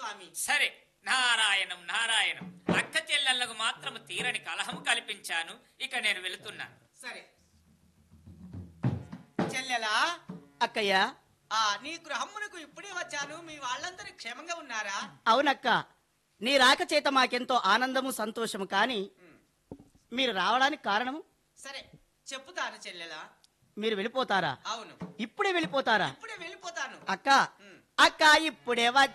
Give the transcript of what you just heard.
స్వామి సరే నారాయణం నారాయణం అక్క చెల్లెళ్లకు మాత్రం తీరని కలహం కల్పించాను ఇక నేను వెళుతున్నాను సరే చెల్లెలా అక్కయ్య ఆ నీ గృహమునకు ఇప్పుడే వచ్చాను మీ వాళ్ళందరూ క్షేమంగా ఉన్నారా అవునక్క నీ రాక చేత మాకెంతో ఆనందము సంతోషము కానీ మీరు రావడానికి కారణము సరే చెప్పుతాను చెల్లెలా మీరు వెళ్ళిపోతారా అవును ఇప్పుడే వెళ్ళిపోతారా ఇప్పుడే వెళ్ళిపోతాను అక్క అక్క ఇప్పుడే వచ్చి